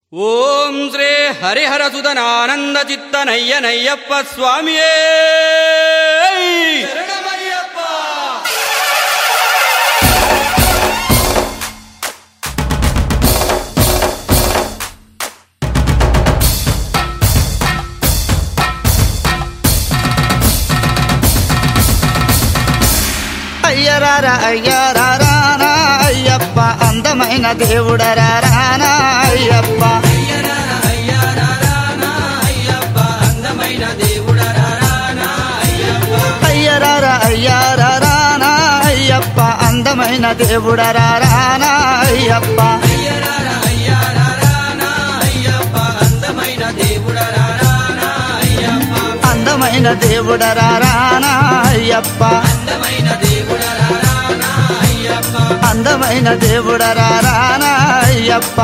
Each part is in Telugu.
ఓం శ్రీ హరిహర సుధనానంద చిత్తనయ్యనయ్యప్ప స్వామియే అయ్యరారా అయ్యారానా అయ్యప్ప అందమైన దేవుడరా రానా అయ్యప్ప అయ్యరారా అయ్యారానా అయ్యప్ప అందమైన దేవుడరా రానా అయ్యప్ప అందమైన దేవుడరా రానా అయ్యప్ప అందమైన దేవుడరా రానా అయ్యప్ప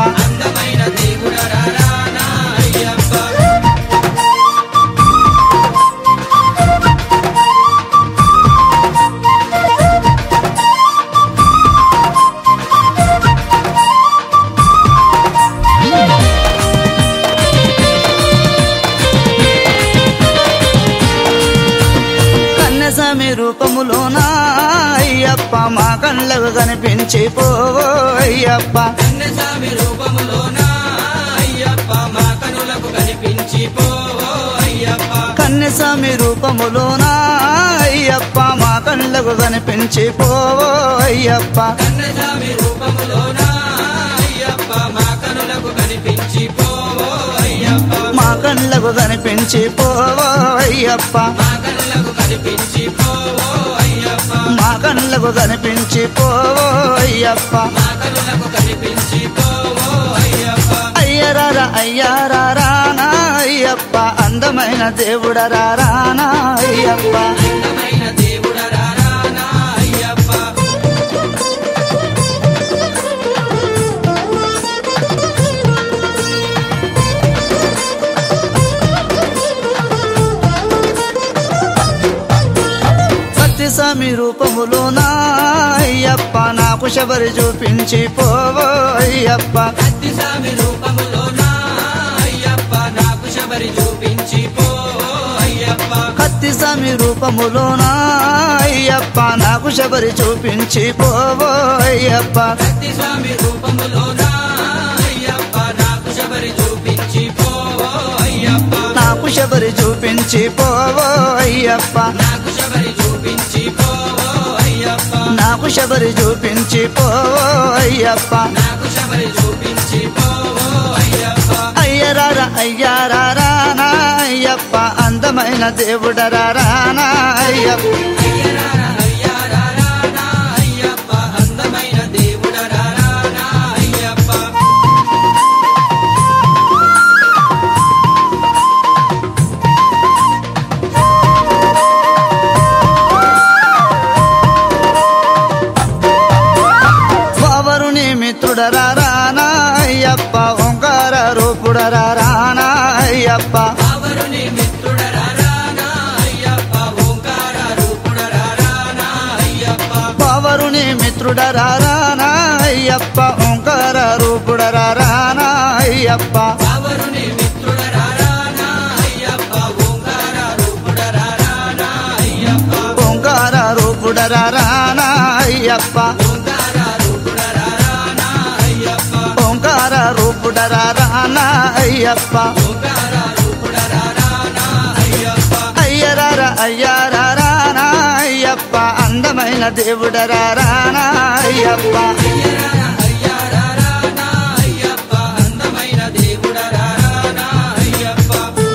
కన్నస్వామి రూపములోనా అయ్యప్ప మా కళ్ళకు కనిపించి పోవో అయ్యప్ప స్వామి రూపములోన అయ్యప్ప మా కనులకు కనిపించి పోవో అయ్యప్ప కన్నస్వామి రూపములోనా అయ్యప్ప మా కళ్ళకు కనిపించి పోవో అయ్యప్ప స్వామి రూపములోన అయ్యప్ప మా కనులకు కనిపించి పోవో అయ్యప్ప మా కళ్ళకు కనిపించి పోవో అయ్యప్ప మా కనులకు కనిపించి పోవో అయ్యప్ప మా కళ్ళకు కనిపించి పోవో అయ్యప్ప మా కనులకు కనిపించి పోవో అయ్యప్ప అయ్యరారా అయ్యారానా అయ్యప్ప అందమైన దేవుడరా రానా అయ్యప్ప అందమైన దేవుడరా రానా అయ్యప్ప సత్యస్వామి రూపములోనా అయ్యప్ప నాకు శబరి చూపించి పోవో అయ్యప్ప స్వామి రూపములోన అయ్యప్ప నాకు శబరి చూపించి పోవో అయ్యప్ప కత్తిస్వామి రూపములోనా అయ్యప్ప నాకు శబరి చూపించి పోవో అయ్యప్ప స్వామి రూపములోన అయ్యప్ప నాకు శబరి చూపించి పోవో అయ్యప్ప నాకు శబరి చూపించి పోవో అయ్యప్ప నాకు శబరి చూపించి పోవో అయ్యప్ప నాకు శబరి చూపించి పోవో అయ్యప్ప నాకు శబరి చూపించి పోవో అయ్యప్ప అయ్యరారా అయ్యారానా అయ్యప్ప అందమైన దేవుడరా రానా అయ్యప్ప అయ్యరారా అయ్యారా రానా అయ్యప్ప అందమైన దేవుడరా రానా అయ్యప్ప వావరుని మిత్రుడరా రానా అయ్యప్ప ఓంకార రూపుడరా రానా అయ్యప్ప అవరుని మిత్రుడరా రానా అయ్యప్ప ఓంకార రూపుడరా రానా అయ్యప్ప వావరుని మిత్రుడరా రానా అయ్యప్ప ఓంకార రూపుడరా రానా అయ్యప్ప అవరుని మిత్రుడరా రానా అయ్యప్ప ఓంకార రూపుడరా రానా అయ్యప్ప ఓంకార రూపుడరా రానా అయ్యప్ప ఓంకార రూపుడరా రానా అయ్యప్ప ఓంకార రూపుడరా రానా అయ్యప్ప ఓంకార రూపుడరా రానా అయ్యప్ప అయ్యరారా అయ్యారా రానా అయ్యప్ప అందమైన దేవుడరా రానా అయ్యప్ప అయ్యరారా అయ్యారా రానా అయ్యప్ప అందమైన దేవుడరా రానా అయ్యప్ప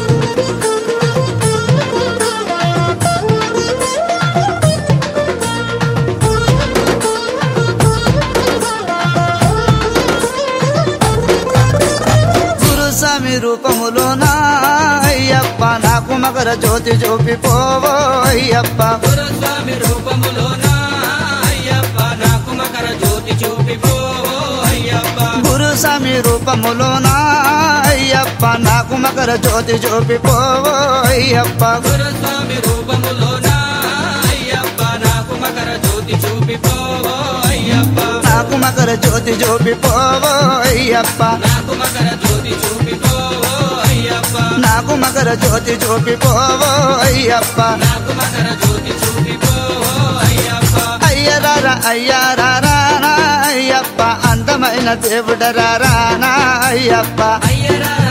గురుస్వామి రూపములోనా అయ్యప్ప నాకు మకర జ్యోతి చూపి పోవో అయ్యప్ప గురుస్వామి రూపములోన అయ్యప్ప నాకు మకర జ్యోతి చూపి పోవో అయ్యప్ప గురుస్వామి రూపములోనా అయ్యప్ప నాకు మకర జ్యోతి చూపి పోవో అయ్యప్ప గురుస్వామి రూపములోన అయ్యప్ప నాకు మకర జ్యోతి జ్యోతి చూపిపోవో అయ్యప్ప నాకు మకర జ్యోతి చూపిపోవో అయ్యప్ప నాకు మకర జ్యోతి చూపిపోవో అయ్యప్ప నాకు మకర జ్యోతి చూపిపోవో అయ్యప్ప నాకు మకర జ్యోతి చూపిపోవో అయ్యప్ప అయ్యరారా అయ్యారారా అయ్యప్ప అందమైన దేవుడరారా అయ్యప్ప అయ్యరా